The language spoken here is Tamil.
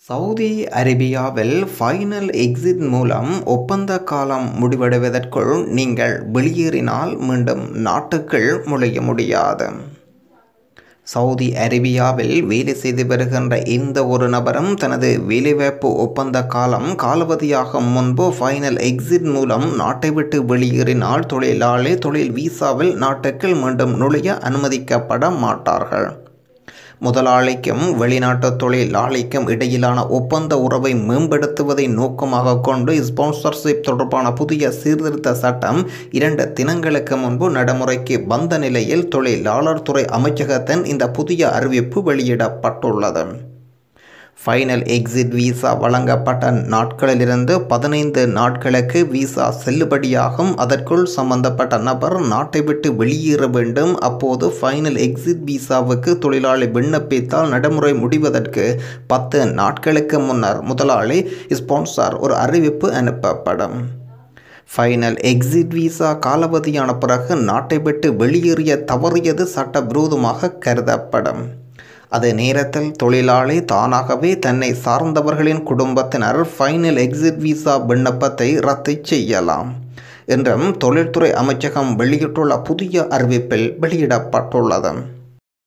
சவுதி அரேபியாவில் ஃபைனல் எக்ஸிட் மூலம் ஒப்பந்த காலம் முடிவடைவதற்குள் நீங்கள் வெளியேறினால் மீண்டும் நாட்டுக்குள் நுழைய முடியாது சவுதி அரேபியாவில் வேலை செய்து வருகின்ற எந்த ஒரு நபரும் தனது வேலைவாய்ப்பு ஒப்பந்த காலம் காலாவதியாகும் முன்பு ஃபைனல் எக்ஸிட் மூலம் நாட்டை விட்டு வெளியேறினால் தொழிலாளி தொழில் வீசாவில் நாட்டுக்குள் மீண்டும் நுழைய அனுமதிக்கப்பட மாட்டார்கள் முதலாளிக்கும் வெளிநாட்டு தொழிலாளிக்கும் இடையிலான ஒப்பந்த உறவை மேம்படுத்துவதை நோக்கமாக கொண்டு ஸ்பான்சர்ஷிப் தொடர்பான புதிய சீர்திருத்த சட்டம் இரண்டு தினங்களுக்கு முன்பு நடைமுறைக்கு வந்த நிலையில் தொழிலாளர் துறை அமைச்சகத்தின் இந்த புதிய அறிவிப்பு வெளியிடப்பட்டுள்ளது ஃபைனல் எக்ஸிட் விசா வழங்கப்பட்ட நாட்களிலிருந்து பதினைந்து நாட்களுக்கு விசா செல்லுபடியாகும் அதற்குள் சம்பந்தப்பட்ட நபர் நாட்டை விட்டு வெளியேற வேண்டும் அப்போது ஃபைனல் எக்ஸிட் விசாவுக்கு தொழிலாளி விண்ணப்பித்தால் நடைமுறை முடிவதற்கு பத்து நாட்களுக்கு முன்னர் முதலாளி ஸ்பான்சர் ஒரு அறிவிப்பு அனுப்பப்படும் ஃபைனல் எக்ஸிட் விசா காலாவதியான பிறகு நாட்டை விட்டு வெளியேறிய தவறியது சட்டவிரோதமாக கருதப்படும் அதே நேரத்தில் தொழிலாளி தானாகவே தன்னை சார்ந்தவர்களின் குடும்பத்தினர் ஃபைனல் எக்ஸிட் விசா விண்ணப்பத்தை ரத்து செய்யலாம் என்றும் தொழில்துறை அமைச்சகம் வெளியிட்டுள்ள புதிய அறிவிப்பில் வெளியிடப்பட்டுள்ளது